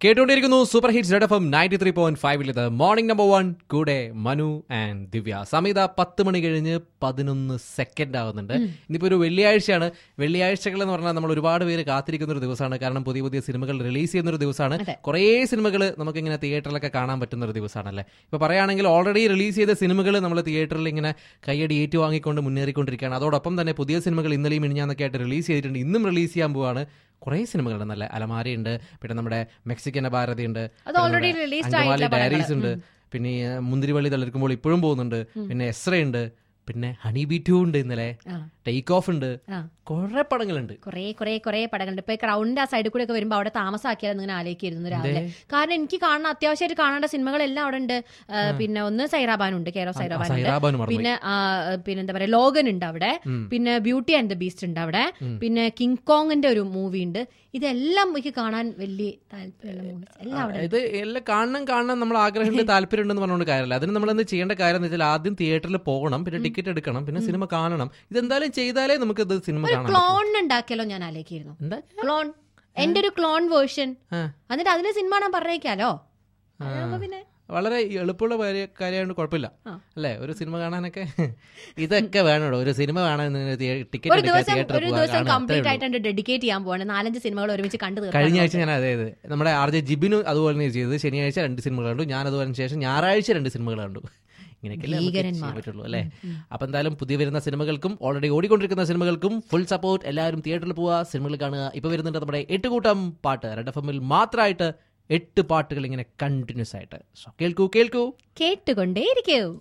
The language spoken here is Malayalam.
കേട്ടുകൊണ്ടിരിക്കുന്നു super hits red F M ninety three point ഫൈവിലത് മോർണിംഗ് നമ്പർ വൺ കൂടെ മനു ആൻഡ് ദിവ്യ സമയത പത്ത് മണി കഴിഞ്ഞ് പതിനൊന്ന് സെക്കൻഡ് ആവുന്നുണ്ട് ഇന്നിപ്പോ ഒരു വെള്ളിയാഴ്ചയാണ് വെള്ളിയാഴ്ചകൾ എന്ന് പറഞ്ഞാൽ നമ്മൾ ഒരുപാട് പേര് കാത്തിരിക്കുന്ന ഒരു ദിവസമാണ് കാരണം പുതിയ പുതിയ സിനിമകൾ റിലീസ് ചെയ്യുന്ന ഒരു ദിവസമാണ് അതെ. കുറേ സിനിമകൾ നമുക്ക് ഇങ്ങനെ തിയേറ്ററിലൊക്കെ കാണാൻ പറ്റുന്ന ഒരു ദിവസമാണല്ലേ ഇപ്പൊ പറയുകയാണെങ്കിൽ ഓൾറെഡി റിലീസ് ചെയ്ത സിനിമകൾ നമ്മൾ തിയേറ്ററിൽ ഇങ്ങനെ കൈയടി ഏറ്റുവാങ്ങിക്കൊണ്ട് മുന്നേറിക്കൊണ്ടിരിക്കുകയാണ് അതോടൊപ്പം തന്നെ പുതിയ സിനിമകൾ ഇന്നലെയും മിനിഞ്ഞാന്നൊക്കെ ആയിട്ട് റിലീസ് ചെയ്തിട്ടുണ്ട് ഇന്നും റിലീസ് ചെയ്യാൻ പോവാണ് കുറേ സിനിമകളുണ്ട് നല്ല അലമാരയുണ്ട് പിന്നെ നമ്മുടെ മെക്സിക്കൻ ഭാരതിയുണ്ട് അത് already released ആയിട്ടുള്ള ഡയറീസ് പടങ്ങള്. ഉണ്ട് പിന്നെ ഈ മുന്തിരിവള്ളി തളിർക്കുമ്പോൾ ഇപ്പോഴും പോകുന്നുണ്ട് പിന്നെ എസ്രയുണ്ട് പിന്നെ ഹണി ബി ടു ഉണ്ട് ഇന്നലെ ആ. ടേക്ക് ഓഫ് ഉണ്ട് ആ. കുറെ പടങ്ങളുണ്ട് കുറേ കുറേ കുറേ പടങ്ങളുണ്ട് ഇപ്പൊ ക്രൗഡിന്റെ ആ സൈഡിൽ കൂടെ ഒക്കെ വരുമ്പോൾ അവിടെ താമസാക്കിയാലും ഇങ്ങനെ ആലോചിക്കായിരുന്നു രാവിലെ കാരണം എനിക്ക് കാണുന്ന അത്യാവശ്യമായിട്ട് കാണേണ്ട സിനിമകളെല്ലാം അവിടെ ഉണ്ട് ആ, പിന്നെ ഒന്ന് സൈറാബാൻ ഉണ്ട് കേരോ സൈറാബാൻ ഉണ്ട് സൈറാബാൻ മറന്നു പിന്നെ ആ, പിന്നെ എന്താ പറയാ ലോഗൻ ഉണ്ട് അവിടെ പിന്നെ ബ്യൂട്ടി ആൻഡ് ദ ബീസ്റ്റ് ഉണ്ട് അവിടെ പിന്നെ കിങ് കോങ്ങിന്റെ ഒരു മൂവി ഉണ്ട് ഇതെല്ലാം എനിക്ക് കാണാൻ വലിയ താല്പര്യമുള്ള മൂവീസ് എല്ലാം അവിടെ ഉണ്ട്. ഇത് എല്ലാം കാണണം കാണണം നമ്മൾ ആഗ്രഹമുണ്ട് താല്പര്യം ഉണ്ടെന്ന് പറഞ്ഞുകൊണ്ട് കാര്യമില്ല അതിന് നമ്മൾ എന്ത് ചെയ്യേണ്ട കാര്യം എന്ന് വെച്ചാൽ ആദ്യം തിയേറ്ററിൽ പോകണം പിന്നെ ടിക്കറ്റ് എടുക്കണം പിന്നെ സിനിമ കാണണം ഇതെന്തായാലും ചെയ്താലേ നമുക്ക് ഇത് സിനിമ ഒരു കാണാൻ ക്ലോൺ ഉണ്ടാക്കിയാലോ ഞാൻ ആലോചിക്കായിരുന്നു എന്താ ക്ലോൺ എന്റെ ഒരു ക്ലോൺ വേർഷൻ ആ. എന്നിട്ട് അതിന് സിനിമ ഞാൻ പറഞ്ഞേക്കാലോ അതാവുമ്പോ പിന്നെ വളരെ എളുപ്പമുള്ള കാര്യ- കാര്യമായതുകൊണ്ട് കുഴപ്പമില്ല ആ. അല്ലേ ഒരു സിനിമ കാണാനൊക്കെ ഇതൊക്കെ വേണോ ഒരു സിനിമ കാണാൻ ടിക്കറ്റ് ഒരു എടുക്കുക ദിവസം തിയേറ്ററിൽ ഒരു പോകാൻ ദിവസം കാണുക, അത്രേ കംപ്ലീറ്റ് ഉള്ളൂ. ആയിട്ട് ഡെഡിക്കേറ്റ് ചെയ്യാൻ പോവാണ് നാലഞ്ച് സിനിമകൾ ഒരുമിച്ച് കണ്ടു തീർക്കാൻ കഴിഞ്ഞ ആഴ്ച ഞാൻ അതെ അതെ നമ്മുടെ ആർ ജെ ജിബിനു അതുപോലെ തന്നെ ചെയ്തത് ശനിയാഴ്ച രണ്ട് സിനിമകൾ കണ്ടു ഞാൻ അതുപോലെ ശേഷം ഞായറാഴ്ച രണ്ട് സിനിമകൾ കണ്ടു ഇങ്ങനെയൊക്കെയല്ലേ നമുക്ക് ചെയ്യാൻ ഭീകരന്മാർ. പറ്റുള്ളൂ അല്ലേ അപ്പൊ എന്തായാലും പുതിയ വരുന്ന സിനിമകൾക്കും ഓൾറെഡി ഓടിക്കൊണ്ടിരിക്കുന്ന സിനിമകൾക്കും ഫുൾ സപ്പോർട്ട് എല്ലാവരും തിയേറ്ററിൽ പോവുക സിനിമകൾ കാണുക ഇപ്പൊ വരുന്നുണ്ട് നമ്മുടെ എട്ടുകൂട്ടം പാട്ട് റെഡ് എഫ് എമ്മിൽ മാത്രമായിട്ട് എട്ട് പാട്ടുകൾ ഇങ്ങനെ കണ്ടിന്യൂസ് ആയിട്ട് So, കേൾക്കൂ കേൾക്കൂ കേട്ടുകൊണ്ടേയിരിക്കൂ